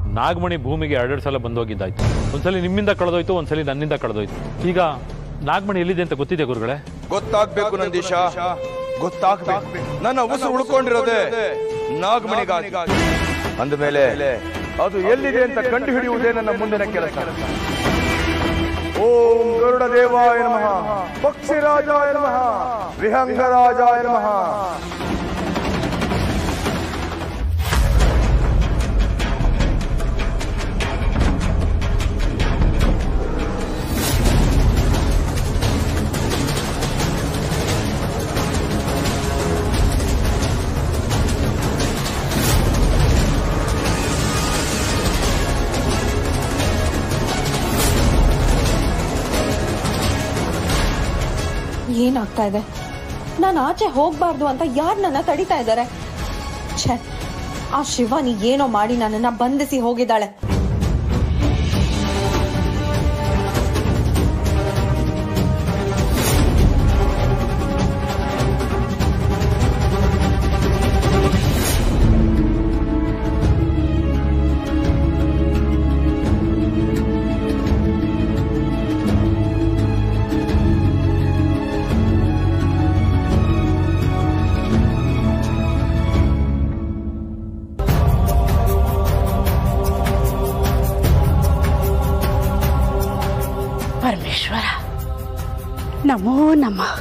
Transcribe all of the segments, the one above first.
ನಾಗಮಣಿ ಭೂಮಿಗೆ ಎರಡೆರಡು ಸಲ ಬಂದೋಗಿದ್ದಾಯ್ತು ಒಂದ್ಸಲಿ ನಿಮ್ಮಿಂದ ಕಳೆದೋಯ್ತು ಒಂದ್ಸಲಿ ನನ್ನಿಂದ ಕಳೆದೋಯ್ತು ಈಗ ನಾಗಮಣಿ ಎಲ್ಲಿದೆ ಅಂತ ಗೊತ್ತಿದೆ ಗುರುಗಳೇ ಗೊತ್ತಾಗ್ಬೇಕು ನಂದೀಶ ಗೊತ್ತಾಗ್ಬೇಕು ನನ್ನ ಉಸಿರು ಉಳ್ಕೊಂಡಿರೋದೆ ನಾಗಮಣಿಗಾಗಿ ಅಂದಮೇಲೆ ಅದು ಎಲ್ಲಿದೆ ಅಂತ ಕಂಡು ಹಿಡಿಯುವುದೇ ನನ್ನ ಮುಂದಿನ ಕೆಲಸ ಓಂ ಗರುಡ ದೇವಾಯ ನಮಃ ಪಕ್ಷಿರಾಜಾಯ ನಮಃ ವಿಹಂಗರಾಜಾಯ ನಮಃ ಏನಾಗ್ತಾ ಇದೆ ನಾನು ಆಚೆ ಹೋಗ್ಬಾರ್ದು ಅಂತ ಯಾರು ನನ್ನ ತಡಿತಾ ಇದ್ದಾರೆ ಛೆ ಆ ಶಿವಾನಿ ಏನೋ ಮಾಡಿ ನನ್ನನ್ನ ಬಂಧಿಸಿ ಹೋಗಿದ್ದಾಳೆ ಪರಮೇಶ್ವರ ನಮೋ ನಮಃ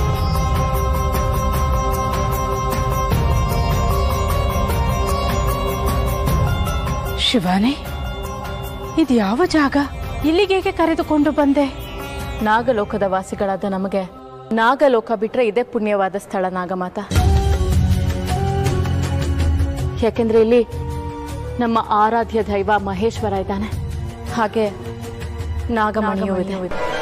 ಶಿವಾನಿ ಇದು ಯಾವ ಜಾಗ ಇಲ್ಲಿಗೇಗೆ ಕರೆದುಕೊಂಡು ಬಂದೆ ನಾಗಲೋಕದ ವಾಸಿಗಳಾದ ನಮಗೆ ನಾಗಲೋಕ ಬಿಟ್ರೆ ಇದೇ ಪುಣ್ಯವಾದ ಸ್ಥಳ ನಾಗಮಾತ ಯಾಕೆಂದ್ರೆ ಇಲ್ಲಿ ನಮ್ಮ ಆರಾಧ್ಯ ದೈವ ಮಹೇಶ್ವರ ಇದ್ದಾನೆ ಹಾಗೆ ನಾಗಮಣಿಯೂ ಇದೆ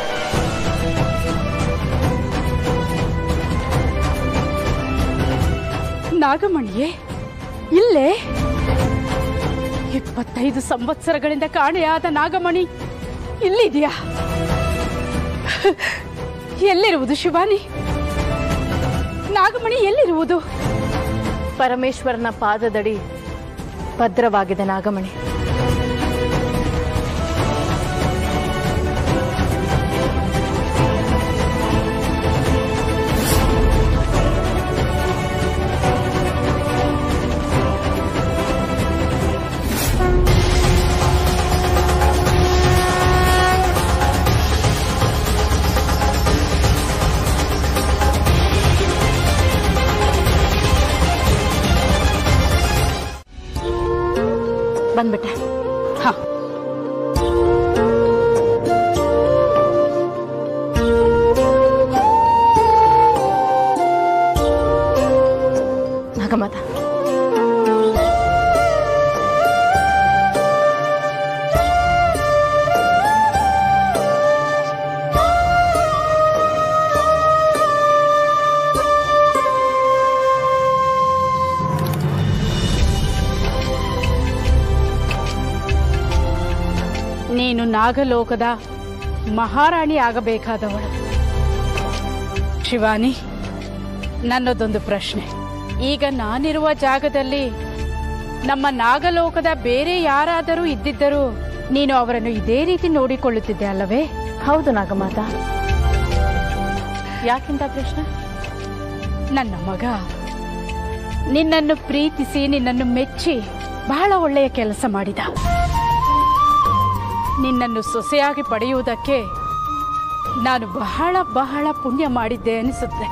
ನಾಗಮಣಿಯೇ ಇಲ್ಲೇ ಇಪ್ಪತ್ತೈದು ಸಂವತ್ಸರಗಳಿಂದ ಕಾಣೆಯಾದ ನಾಗಮಣಿ ಇಲ್ಲಿದೆಯಾ ಎಲ್ಲಿರುವುದು ಶಿವಾನಿ ನಾಗಮಣಿ ಎಲ್ಲಿರುವುದು ಪರಮೇಶ್ವರನ ಪಾದದಡಿ ಭದ್ರವಾಗಿದೆ ನಾಗಮಣಿ ಬಂದ್ಬಿಟ್ಟೆ ಹ ನಾಗಮಾತ ನೀನು ನಾಗಲೋಕದ ಮಹಾರಾಣಿ ಆಗಬೇಕಾದವಳು ಶಿವಾನಿ ನನ್ನದೊಂದು ಪ್ರಶ್ನೆ ಈಗ ನಾನಿರುವ ಜಾಗದಲ್ಲಿ ನಮ್ಮ ನಾಗಲೋಕದ ಬೇರೆ ಯಾರಾದರೂ ಇದ್ದಿದ್ದರೂ ನೀನು ಅವರನ್ನು ಇದೇ ರೀತಿ ನೋಡಿಕೊಳ್ಳುತ್ತಿದ್ದೆ ಅಲ್ಲವೇ ಹೌದು ನಾಗಮಾತ ಯಾಕಿಂತ ಪ್ರಶ್ನೆ ನನ್ನ ಮಗ ನಿನ್ನನ್ನು ಪ್ರೀತಿಸಿ ನಿನ್ನನ್ನು ಮೆಚ್ಚಿ ಬಹಳ ಒಳ್ಳೆಯ ಕೆಲಸ ಮಾಡಿದ ನಿನ್ನನ್ನು ಸೊಸೆಯಾಗಿ ಪಡೆಯುವುದಕ್ಕೆ ನಾನು ಬಹಳ ಬಹಳ ಪುಣ್ಯ ಮಾಡಿದ್ದೆ ಅನಿಸುತ್ತೆ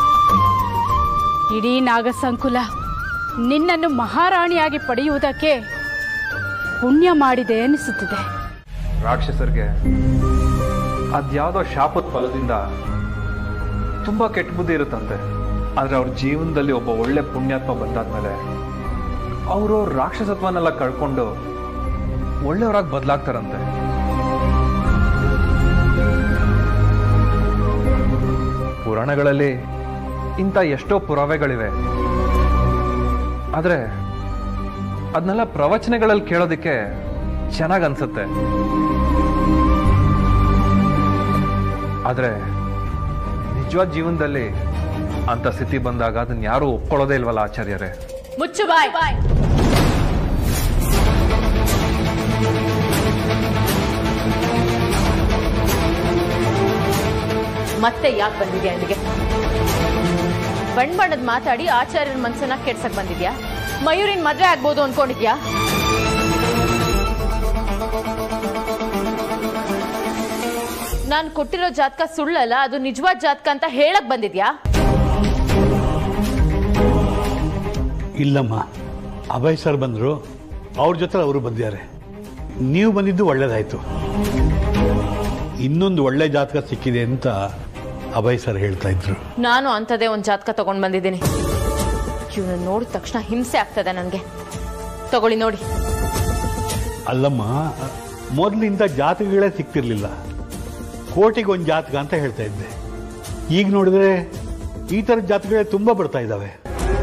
ಇಡೀ ನಾಗಸಂಕುಲ ನಿನ್ನನ್ನು ಮಹಾರಾಣಿಯಾಗಿ ಪಡೆಯುವುದಕ್ಕೆ ಪುಣ್ಯ ಮಾಡಿದೆ ಅನಿಸುತ್ತಿದೆ ರಾಕ್ಷಸರಿಗೆ ಅದ್ಯಾವುದೋ ಶಾಪದ ಫಲದಿಂದ ತುಂಬಾ ಕೆಟ್ಟ ಬುದ್ಧಿ ಇರುತ್ತಂತೆ ಆದ್ರೆ ಅವ್ರ ಜೀವನದಲ್ಲಿ ಒಬ್ಬ ಒಳ್ಳೆ ಪುಣ್ಯಾತ್ಮ ಬಂದಾದ್ಮೇಲೆ ಅವರು ರಾಕ್ಷಸತ್ವನೆಲ್ಲ ಕಳ್ಕೊಂಡು ಒಳ್ಳೆಯವರಾಗಿ ಬದಲಾಗ್ತಾರಂತೆ ಪುರಾಣಗಳಲ್ಲಿ ಇಂಥ ಎಷ್ಟೋ ಪುರಾವೆಗಳಿವೆ ಆದ್ರೆ ಅದನ್ನೆಲ್ಲ ಪ್ರವಚನಗಳಲ್ಲಿ ಕೇಳೋದಕ್ಕೆ ಚೆನ್ನಾಗ್ ಅನ್ಸುತ್ತೆ ಆದ್ರೆ ನಿಜವಾದ ಜೀವನದಲ್ಲಿ ಅಂತ ಸ್ಥಿತಿ ಬಂದಾಗ ಅದನ್ನ ಯಾರು ಒಪ್ಕೊಳ್ಳೋದೇ ಇಲ್ವಲ್ಲ ಆಚಾರ್ಯರೇ ಮುಚ್ಚು ಬಾಯ್ ಮತ್ತೆ ಯಾಕೆ ಬಂದಿದ್ಯಾ ಇಲ್ಲಿಗೆ ಬಣ್ಣ ಬಣ್ಣದ್ ಮಾತಾಡಿ ಆಚಾರ್ಯರ ಮನ್ಸನ್ನ ಕೆಡ್ಸಕ್ ಬಂದಿದ್ಯಾ ಮಯೂರಿನ್ ಮದ್ವೆ ಆಗ್ಬೋದು ಅನ್ಕೊಂಡಿದ್ಯಾ ನಾನ್ ಕೊಟ್ಟಿರೋ ಜಾತಕ ಸುಳ್ಳಲ್ಲ ಅದು ನಿಜವಾದ ಜಾತಕ ಅಂತ ಹೇಳಕ್ ಬಂದಿದ್ಯಾ ಇಲ್ಲಮ್ಮ ಅಭಯ್ ಸರ್ ಬಂದರು ಅವ್ರ ಜೊತೆ ಅವರು ಬಂದಿದ್ದಾರೆ ನೀವು ಬಂದಿದ್ದು ಒಳ್ಳೇದಾಯ್ತು ಇನ್ನೊಂದು ಒಳ್ಳೆ ಜಾತಕ ಸಿಕ್ಕಿದೆ ಅಂತ ಅಭಯ್ ಸರ್ ಹೇಳ್ತಾ ಇದ್ರು ನಾನು ಅಂಥದೇ ಒಂದು ಜಾತಕ ತಗೊಂಡ್ ಬಂದಿದ್ದೀನಿ ಇವನು ನೋಡಿದ ತಕ್ಷಣ ಹಿಂಸೆ ಆಗ್ತದೆ ನನಗೆ ತಗೊಳ್ಳಿ ನೋಡಿ ಅಲ್ಲಮ್ಮ ಮೊದಲಿಂದ ಜಾತಕಗಳೇ ಸಿಕ್ತಿರ್ಲಿಲ್ಲ ಕೋಟಿಗೆ ಒಂದು ಜಾತಕ ಅಂತ ಹೇಳ್ತಾ ಇದ್ದೆ ಈಗ ನೋಡಿದ್ರೆ ಈ ಥರದ ಜಾತಕಗಳೇ ತುಂಬ ಬರ್ತಾ ಇದ್ದಾವೆ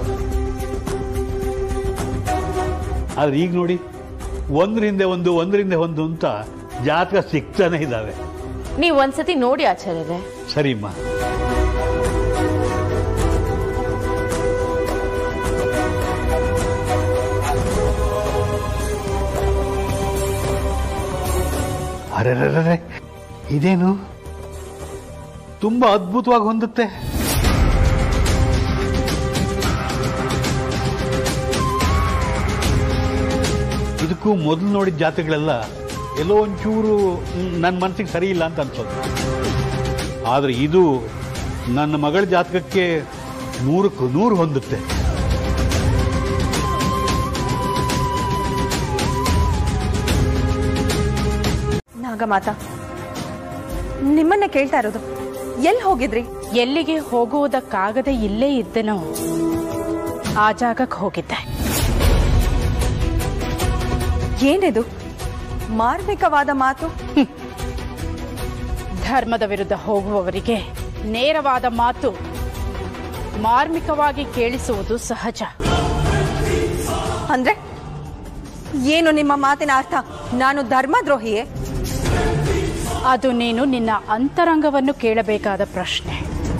ಆದ್ರೆ ಈಗ ನೋಡಿ ಒಂದ್ರ ಹಿಂದೆ ಒಂದು ಒಂದ್ರ ಹಿಂದೆ ಒಂದು ಅಂತ ಜಾತಕ ಸಿಗ್ತಾನೆ ಇದ್ದಾವೆ ನೀವು ಒಂದ್ಸತಿ ನೋಡಿ ಆಚಾರ್ಯರೇ ಸರಿಮ್ಮ ಅರೆ ಇದೇನು ತುಂಬಾ ಅದ್ಭುತವಾಗಿ ಹೊಂದುತ್ತೆ ಇದಕ್ಕೂ ಮೊದಲು ನೋಡಿದ ಜಾತಿಗಳೆಲ್ಲ ಎಲ್ಲೋ ಒಂಚೂರು ನನ್ನ ಮನಸ್ಸಿಗೆ ಸರಿ ಇಲ್ಲ ಅಂತ ಅನ್ಸೋದು ಆದರೆ ಇದು ನನ್ನ ಮಗಳ ಜಾತಕಕ್ಕೆ ನೂರಕ್ಕೂ ನೂರು ಹೊಂದುತ್ತೆ ನಾಗಮಾತ ನಿಮ್ಮನ್ನ ಕೇಳ್ತಾ ಇರೋದು ಎಲ್ಲಿ ಹೋಗಿದ್ರಿ ಎಲ್ಲಿಗೆ ಹೋಗುವುದಕ್ಕಾಗದೆ ಇಲ್ಲೇ ಇದ್ದನೋ ಆ ಜಾಗಕ್ಕೆ ಹೋಗಿದ್ದೆ ಏನಿದು ಮಾರ್ಮಿಕವಾದ ಮಾತು ಧರ್ಮದ ವಿರುದ್ಧ ಹೋಗುವವರಿಗೆ ನೇರವಾದ ಮಾತು ಮಾರ್ಮಿಕವಾಗಿ ಕೇಳಿಸುವುದು ಸಹಜ ಅಂದ್ರೆ ಏನು ನಿಮ್ಮ ಮಾತಿನ ಅರ್ಥ ನಾನು ಧರ್ಮದ್ರೋಹಿಯೇ ಅದು ನೀನು ನಿನ್ನ ಅಂತರಂಗವನ್ನು ಕೇಳಬೇಕಾದ ಪ್ರಶ್ನೆ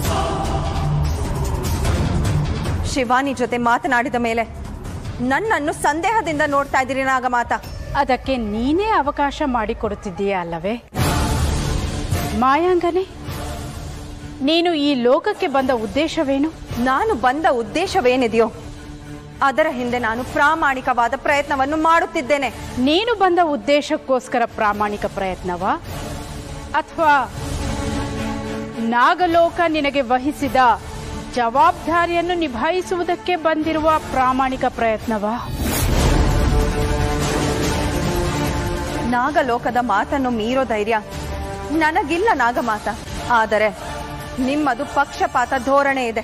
ಶಿವಾನಿ ಜೊತೆ ಮಾತನಾಡಿದ ಮೇಲೆ ನನ್ನನ್ನು ಸಂದೇಹದಿಂದ ನೋಡ್ತಾ ಇದ್ದೀರಿ ನಾಗಮಾತ ಅದಕ್ಕೆ ನೀನೇ ಅವಕಾಶ ಮಾಡಿಕೊಡುತ್ತಿದ್ದೀಯ ಅಲ್ಲವೇ ಮಾಯಾಂಗನೆ ನೀನು ಈ ಲೋಕಕ್ಕೆ ಬಂದ ಉದ್ದೇಶವೇನು ನಾನು ಬಂದ ಉದ್ದೇಶವೇನಿದೆಯೋ ಅದರ ಹಿಂದೆ ನಾನು ಪ್ರಾಮಾಣಿಕವಾದ ಪ್ರಯತ್ನವನ್ನು ಮಾಡುತ್ತಿದ್ದೇನೆ ನೀನು ಬಂದ ಉದ್ದೇಶಕ್ಕೋಸ್ಕರ ಪ್ರಾಮಾಣಿಕ ಪ್ರಯತ್ನವ ಅಥವಾ ನಾಗಲೋಕ ನಿನಗೆ ವಹಿಸಿದ ಜವಾಬ್ದಾರಿಯನ್ನು ನಿಭಾಯಿಸುವುದಕ್ಕೆ ಬಂದಿರುವ ಪ್ರಾಮಾಣಿಕ ಪ್ರಯತ್ನವಾ ನಾಗಲೋಕದ ಮಾತನ್ನು ಮೀರೋ ಧೈರ್ಯ ನನಗಿಲ್ಲ ನಾಗಮಾತ ಆದರೆ ನಿಮ್ಮದು ಪಕ್ಷಪಾತ ಧೋರಣೆ ಇದೆ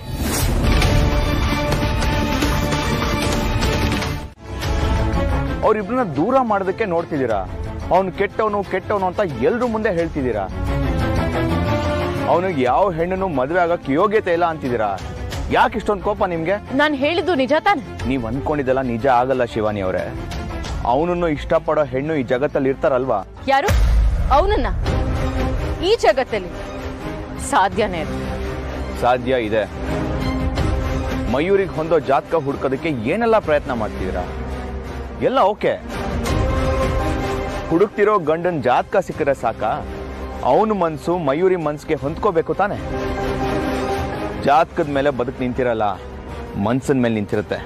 ಅವ್ರಿಬ್ರನ್ನ ದೂರ ಮಾಡೋದಕ್ಕೆ ನೋಡ್ತಿದ್ದೀರಾ ಅವನು ಕೆಟ್ಟವನು ಕೆಟ್ಟವನು ಅಂತ ಎಲ್ರ ಮುಂದೆ ಹೇಳ್ತಿದ್ದೀರಾ ಅವನಿಗೆ ಯಾವ ಹೆಣ್ಣನ್ನು ಮದುವೆ ಆಗಕ್ಕೆ ಯೋಗ್ಯತೆ ಇಲ್ಲ ಅಂತಿದ್ದೀರಾ ಯಾಕೆ ಇಷ್ಟೊಂದು ಕೋಪ ನಿಮ್ಗೆ ನಾನು ಹೇಳಿದ್ದು ನಿಜ ತಾನೆ ನೀವ್ ಅನ್ಕೊಂಡಿದ್ದೆಲ್ಲ ನಿಜ ಆಗಲ್ಲ ಶಿವಾನಿ ಅವರೇ ಅವನನ್ನು ಇಷ್ಟಪಡೋ ಹೆಣ್ಣು ಈ ಜಗತ್ತಲ್ಲಿ ಇರ್ತಾರಲ್ವಾ ಯಾರು ಅವನನ್ನ ಈ ಜಗತ್ತಲ್ಲಿ ಸಾಧ್ಯನೇ ಇಲ್ಲ ಸಾಧ್ಯ ಇದೆ ಮಯೂರಿಗೆ ಹೊಂದೋ ಜಾತಕ ಹುಡ್ಕೋದಕ್ಕೆ ಏನೆಲ್ಲ ಪ್ರಯತ್ನ ಮಾಡ್ತಿದ್ದೀರಾ ಎಲ್ಲ ಓಕೆ ಹುಡುಕ್ತಿರೋ ಗಂಡನ್ ಜಾತಕ ಸಿಕ್ಕರೆ ಸಾಕ ಅವನ ಮನ್ಸು ಮಯೂರಿ ಮನ್ಸಿಗೆ ಹೊಂದ್ಕೋಬೇಕು ತಾನೆ ಜಾತಕದ ಮೇಲೆ ಬದುಕು ನಿಂತಿರಲ್ಲ ಮನ್ಸಿನ ಮೇಲೆ ನಿಂತಿರುತ್ತೆ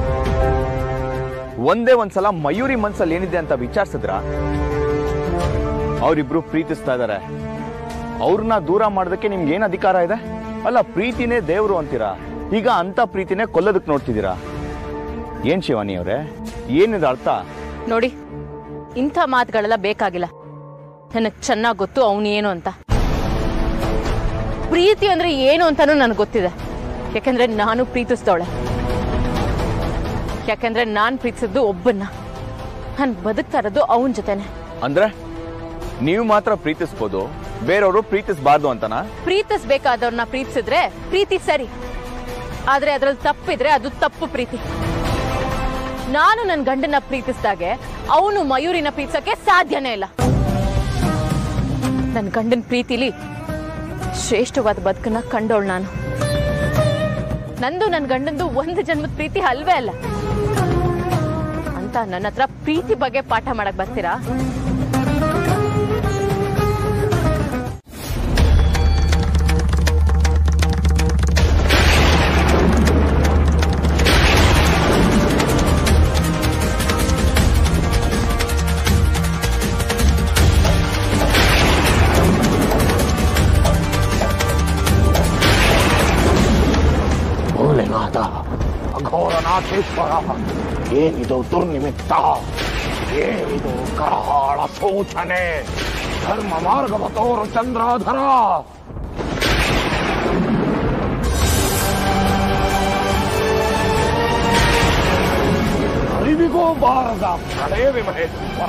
ಒಂದೇ ಒಂದ್ಸಲ ಮಯೂರಿ ಮನ್ಸಲ್ಲಿ ಏನಿದೆ ಅಂತ ವಿಚಾರಿಸಿದ್ರ ಅವರಿಬ್ರು ಪ್ರೀತಿಸ್ತಾ ಇದಾರೆ ಅವ್ರನ್ನ ದೂರ ಮಾಡೋದಕ್ಕೆ ನಿಮ್ಗೆ ಏನ್ ಅಧಿಕಾರ ಇದೆ ಅಲ್ಲ ಪ್ರೀತಿನೇ ದೇವ್ರು ಅಂತೀರಾ ಈಗ ಅಂತ ಪ್ರೀತಿನೇ ಕೊಲ್ಲೋದಕ್ಕೆ ನೋಡ್ತಿದ್ದೀರಾ ಏನ್ ಶಿವಾನಿ ಅವರೇ ಏನಿದೆ ಅರ್ಥ ನೋಡಿ ಇಂಥ ಮಾತುಗಳೆಲ್ಲ ಬೇಕಾಗಿಲ್ಲ ನನಗೆ ಚೆನ್ನಾಗಿ ಗೊತ್ತು ಅವನು ಏನು ಅಂತ ಪ್ರೀತಿ ಅಂದ್ರೆ ಏನು ಅಂತಾನೂ ನನಗೆ ಗೊತ್ತಿದೆ ಯಾಕಂದ್ರೆ ನಾನು ಪ್ರೀತಿಸ್ದವಳೆ ಯಾಕಂದ್ರೆ ನಾನು ಪ್ರೀತಿಸಿದ್ದು ಒಬ್ಬನ್ನ ನಾನು ಬದುಕ್ತಾ ಇರೋದು ಅವನ ಜೊತೆನೆ ಅಂದ್ರೆ ನೀವು ಮಾತ್ರ ಪ್ರೀತಿಸ್ಬೋದು ಬೇರೆಯವರು ಪ್ರೀತಿಸಬಾರ್ದು ಅಂತನಾ ಪ್ರೀತಿಸ್ಬೇಕಾದವ್ರನ್ನ ಪ್ರೀತಿಸಿದ್ರೆ ಪ್ರೀತಿ ಸರಿ ಆದ್ರೆ ಅದ್ರಲ್ಲಿ ತಪ್ಪಿದ್ರೆ ಅದು ತಪ್ಪು ಪ್ರೀತಿ ನಾನು ನನ್ನ ಗಂಡನ ಪ್ರೀತಿಸಿದಾಗೆ ಅವನು ಮಯೂರಿನ ಪ್ರೀತಿಸಕ್ಕೆ ಸಾಧ್ಯನೇ ಇಲ್ಲ ನನ್ನ ಗಂಡನ ಪ್ರೀತಿಲಿ ಶ್ರೇಷ್ಠವಾದ ಬದುಕನ್ನ ಕಂಡವಳು ನಾನು ನಂದು ನನ್ನ ಗಂಡಂದು ಒಂದು ಜನ್ಮದ ಪ್ರೀತಿ ಅಲ್ವೇ ಅಲ್ಲ ಅಂತ ಅಂತ ನನ್ನ ಹತ್ರ ಪ್ರೀತಿ ಬಗ್ಗೆ ಪಾಠ ಮಾಡಕ್ ಬರ್ತೀರಾ ಭೋಲೆನಾಥ ಅಘೋರನಾಥೇಶ್ವರ ಏನಿದು ದುರ್ನಿಮಿತ್ತ ಏನಿದು ಕರಾಳ ಸೂಚನೆ ಧರ್ಮ ಮಾರ್ಗವ ತೋರು ಚಂದ್ರಾಧರ ಅರಿವಿಗೋ ಬಾರದ ಪ್ರಳಯವೇ ಮಹೇಶ್ವರ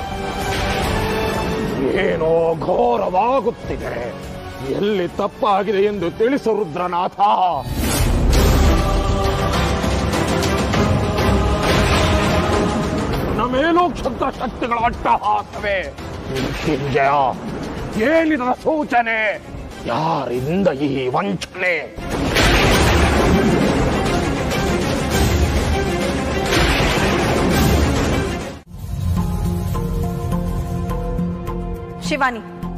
ಏನೋ ಘೋರವಾಗುತ್ತಿದೆ ಎಲ್ಲಿ ತಪ್ಪಾಗಿದೆ ಎಂದು ತಿಳಿಸು ರುದ್ರನಾಥ ನನ್ನ ಮೇಲೂ ಕ್ಷುದ್ರ ಶಕ್ತಿಗಳ ಅಟ್ಟಹಾಸವೇ ಮೃತ್ಯುಂಜಯ ಏನಿದರ ಸೂಚನೆ ಯಾರಿಂದ ಈ ವಂಚನೆ ಶಿವಾನಿ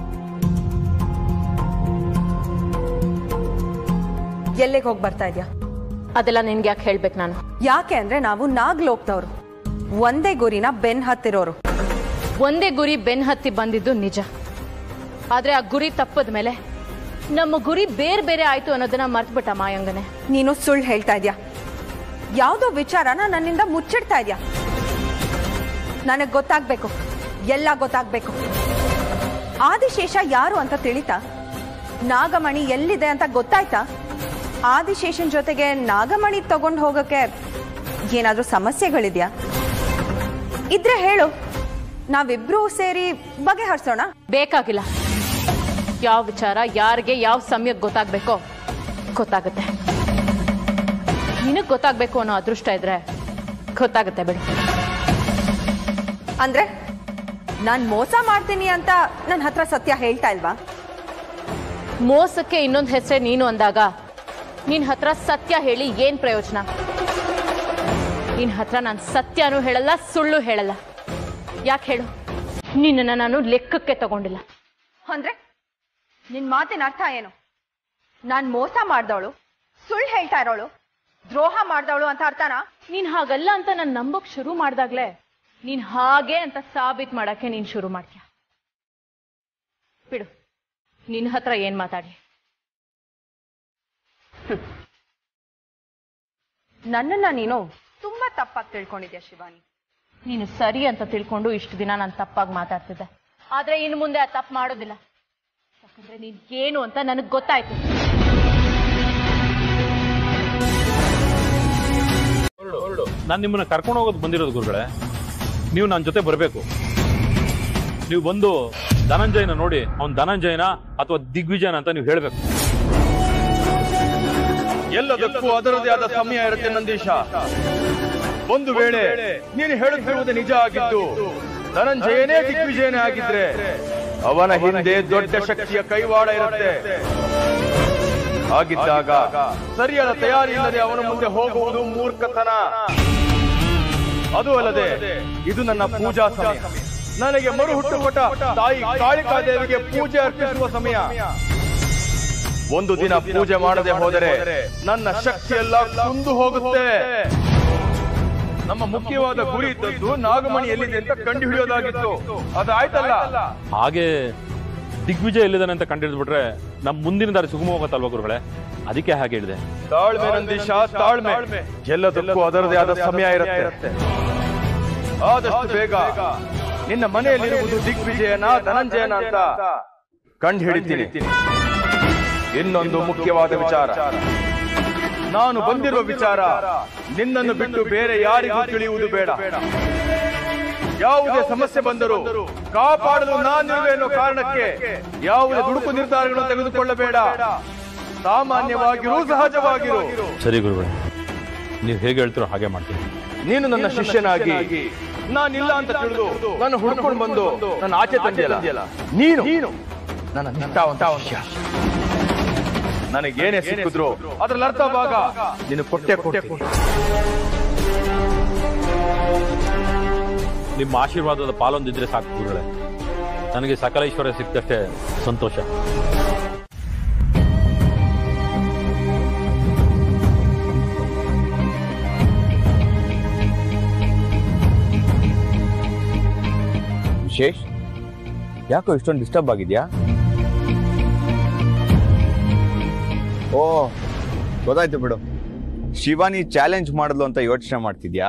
ಎಲ್ಲಿಗೆ ಹೋಗಿ ಬರ್ತಾ ಇದ್ಯಾ ಅದೆಲ್ಲ ನಿನ್ಗೆ ಯಾಕೆ ಹೇಳ್ಬೇಕು ನಾನು ಯಾಕೆ ಅಂದ್ರೆ ನಾವು ನಾಗ್ಲೋಕ್ದವ್ರು ಒಂದೇ ಗುರಿನ ಬೆನ್ ಹತ್ತಿರೋರು ಒಂದೇ ಗುರಿ ಬೆನ್ ಹತ್ತಿ ಬಂದಿದ್ದು ನಿಜ ಆದ್ರೆ ಆ ಗುರಿ ತಪ್ಪದ ಮೇಲೆ ನಮ್ಮ ಗುರಿ ಬೇರೆ ಬೇರೆ ಆಯ್ತು ಅನ್ನೋದನ್ನ ಮರ್ತ್ಬಿಟ್ಟ ಮಾಯಂಗನೆ ನೀನು ಸುಳ್ಳು ಹೇಳ್ತಾ ಇದ್ಯಾ ಯಾವುದೋ ವಿಚಾರನ ನನ್ನಿಂದ ಮುಚ್ಚಿಡ್ತಾ ಇದ್ಯಾ ನನಗ್ ಗೊತ್ತಾಗ್ಬೇಕು ಎಲ್ಲ ಗೊತ್ತಾಗ್ಬೇಕು ಆದಿಶೇಷ ಯಾರು ಅಂತ ತಿಳಿತಾ ನಾಗಮಣಿ ಎಲ್ಲಿದೆ ಅಂತ ಗೊತ್ತಾಯ್ತಾ ಆದಿಶೇಷನ್ ಜೊತೆಗೆ ನಾಗಮಣಿ ತಗೊಂಡು ಹೋಗಕ್ಕೆ ಏನಾದ್ರೂ ಸಮಸ್ಯೆಗಳಿದ್ಯಾ ಇದ್ರೆ ಹೇಳು ನಾವಿಬ್ರು ಸೇರಿ ಬಗೆಹರಿಸೋಣ ಬೇಕಾಗಿಲ್ಲ ಯಾವ ವಿಚಾರ ಯಾರಿಗೆ ಯಾವ ಸಮಯಕ್ಕೆ ಗೊತ್ತಾಗ್ಬೇಕೋ ಗೊತ್ತಾಗುತ್ತೆ ನಿನಗ್ ಗೊತ್ತಾಗ್ಬೇಕು ಅನ್ನೋ ಅದೃಷ್ಟ ಇದ್ರೆ ಗೊತ್ತಾಗುತ್ತೆ ಬಿಡು ಅಂದ್ರೆ ನಾನ್ ಮೋಸ ಮಾಡ್ತೀನಿ ಅಂತ ನನ್ನ ಹತ್ರ ಸತ್ಯ ಹೇಳ್ತಾ ಇಲ್ವಾ ಮೋಸಕ್ಕೆ ಇನ್ನೊಂದು ಹೆಸರೇ ನೀನು ಅಂದಾಗ ನಿನ್ ಹತ್ರ ಸತ್ಯ ಹೇಳಿ ಏನ್ ಪ್ರಯೋಜನ ನಿನ್ ಹತ್ರ ನಾನು ಸತ್ಯನೂ ಹೇಳಲ್ಲ ಸುಳ್ಳು ಹೇಳಲ್ಲ ಯಾಕೆ ಹೇಳು ನಿನ್ನನ್ನ ನಾನು ಲೆಕ್ಕಕ್ಕೆ ತಗೊಂಡಿಲ್ಲ ಅಂದ್ರೆ ನಿನ್ ಮಾತಿನ ಅರ್ಥ ಏನು ನಾನ್ ಮೋಸ ಮಾಡ್ದವಳು ಸುಳ್ಳು ಹೇಳ್ತಾ ಇರೋಳು ದ್ರೋಹ ಮಾಡ್ದವಳು ಅಂತ ಅರ್ಥನಾ ನೀನ್ ಹಾಗಲ್ಲ ಅಂತ ನಾನು ನಂಬಕ್ ಶುರು ಮಾಡ್ದಾಗ್ಲೇ ನೀನ್ ಹಾಗೆ ಅಂತ ಸಾಬೀತ್ ಮಾಡಕ್ಕೆ ನೀನ್ ಶುರು ಮಾಡ್ತೀಯ ಬಿಡು ನಿನ್ ಹತ್ರ ಏನ್ ಮಾತಾಡಿ ನನ್ನನ್ನ ನೀನು ತುಂಬಾ ತಪ್ಪಾಗಿ ತಿಳ್ಕೊಂಡಿದ್ಯಾ ಶಿವಾನಿ ನೀನು ಸರಿ ಅಂತ ತಿಳ್ಕೊಂಡು ಇಷ್ಟು ದಿನ ನಾನು ತಪ್ಪಾಗಿ ಮಾತಾಡ್ತಿದ್ದೆ ಆದ್ರೆ ಇನ್ನು ಮುಂದೆ ಆ ತಪ್ಪು ಮಾಡೋದಿಲ್ಲ ಯಾಕಂದ್ರೆ ನೀನ್ ಏನು ಅಂತ ನನಗ್ ಗೊತ್ತಾಯ್ತು ನಾನು ನಿಮ್ಮನ್ನ ಕರ್ಕೊಂಡು ಹೋಗೋದು ಬಂದಿರೋದು ಗುರುಗಳೇ ನೀವು ನನ್ನ ಜೊತೆ ಬರಬೇಕು ನೀವು ಬಂದು ಧನಂಜಯನ ನೋಡಿ ಅವ್ನು ಧನಂಜಯನ ಅಥವಾ ದಿಗ್ವಿಜಯನ ಅಂತ ನೀವು ಹೇಳಬೇಕು ಎಲ್ಲದಕ್ಕೂ ಅದರದೇ ಆದ ಸಮಯ ಇರುತ್ತೆ ನಂದೀಶ ಒಂದು ವೇಳೆ ನೀನು ಹೇಳುತ್ತಿರುವುದು ನಿಜ ಆಗಿದ್ದು ಧನಂಜಯನೇ ದಿಗ್ವಿಜಯನೇ ಆಗಿದ್ರೆ ಅವನ ಹಿಂದೆ ದೊಡ್ಡ ಶಕ್ತಿಯ ಕೈವಾಡ ಇರುತ್ತೆ ಆಗಿದ್ದಾಗ ಸರಿಯಾದ ತಯಾರಿ ಇಲ್ಲದೆ ಅವನ ಮುಂದೆ ಹೋಗುವುದು ಮೂರ್ಖತನ ಅದು ಅಲ್ಲದೆ ಇದು ನನ್ನ ಪೂಜಾ ಸಮಯ ನನಗೆ ಮರು ಹುಟ್ಟು ಕೊಟ್ಟ ತಾಯಿ ಕಾಳಿಕಾದೇವಿಗೆ ಪೂಜೆ ಅರ್ಪಿಸುವ ಸಮಯ ಒಂದು ದಿನ ಪೂಜೆ ಮಾಡದೆ ಹೋದರೆ ನನ್ನ ಶಕ್ತಿ ಎಲ್ಲ ಕುಂದು ಹೋಗುತ್ತೆ ನಮ್ಮ ಮುಖ್ಯವಾದ ಗುರಿ ಇದ್ದದ್ದು ನಾಗಮಣಿ ಎಲ್ಲಿದೆ ಅಂತ ಕಂಡು ಹಿಡಿಯೋದಾಗಿತ್ತು ಅದಾಯ್ತಲ್ಲ ಹಾಗೆ ದಿಗ್ವಿಜಯ ಎಲ್ಲಿದ್ದಾನೆ ಅಂತ ಕಂಡಿಡ್ಬಿಟ್ರೆ ನಮ್ಮ ಮುಂದಿನ ದಾರಿ ಸುಗಮವಾಗತ್ತಲ್ವ ಗುರುಗಳೇ ಅದಕ್ಕೆ ಹಾಗೆ ಹೇಳಿದೆ ತಾಳ್ಮೆ ನಂದೀಶ ತಾಳ್ಮೆ ಎಲ್ಲದಕ್ಕೂ ಅದರದೇ ಆದ ಸಮಯ ಇರುತ್ತೆ ಆದಷ್ಟು ಬೇಗ ನಿನ್ನ ಮನೆಯಲ್ಲಿರುವುದು ದಿಗ್ವಿಜಯನ ಧನಂಜಯನ ಅಂತ ಕಂಡು ಹಿಡಿತೀನಿ ಇನ್ನೊಂದು ಮುಖ್ಯವಾದ ವಿಚಾರ ನಾನು ಬಂದಿರುವ ವಿಚಾರ ನಿನ್ನನ್ನು ಬಿಟ್ಟು ಬೇರೆ ಯಾರಿಗೂ ತಿಳಿಯುವುದು ಬೇಡ ಯಾವುದೇ ಸಮಸ್ಯೆ ಬಂದರೂ ಕಾಪಾಡಲು ನಾನಿರುವೆ ಅನ್ನೋ ಕಾರಣಕ್ಕೆ ಯಾವುದೇ ದುಡುಕು ನಿರ್ಧಾರಗಳನ್ನು ತೆಗೆದುಕೊಳ್ಳಬೇಡ ಸಾಮಾನ್ಯವಾಗಿರು ಸಹಜವಾಗಿರು ಸರಿ ಗುರುಗಳೇ ನೀವು ಹೇಗೆ ಹೇಳ್ತೀರೋ ಹಾಗೆ ಮಾಡ್ತೀನಿ ನೀನು ನನ್ನ ಶಿಷ್ಯನಾಗಿ ನಾನಿಲ್ಲ ಅಂತ ತಿಳಿದು ನಾನು ಹುಡ್ಕೊಂಡು ಬಂದು ನನ್ನ ಆಚೆ ತಂದೆಯಲ್ಲ ನೀನು ನೀನು ನನ್ನ ನಿಷ್ಠಾವಂತ ಶಿಷ್ಯ ನನಗೇನೇ ಸಿಕ್ಕಿದ್ರು ಅದ್ರಲ್ಲಿ ಅರ್ಥ ಭಾಗ ನೀನು ಕೊಟ್ಟೆ ಕೊಟ್ಟೆ ನಿಮ್ಮ ಆಶೀರ್ವಾದದ ಪಾಲೊಂದಿದ್ರೆ ಸಾಕು ಗುರುಗಳೇ ನನಗೆ ಸಕಲ ಐಶ್ವರ್ಯ ಸಿಕ್ಕಷ್ಟೇ ಸಂತೋಷ ವಿಶೇಷ್ ಯಾಕೋ ಇಷ್ಟೊಂದು ಡಿಸ್ಟರ್ಬ್ ಆಗಿದ್ಯಾ ಓ ಗೊತ್ತಾಯ್ತು ಬಿಡು ಶಿವಾನಿ ಚಾಲೆಂಜ್ ಮಾಡಿದ್ಲು ಅಂತ ಯೋಚನೆ ಮಾಡ್ತಿದ್ಯಾ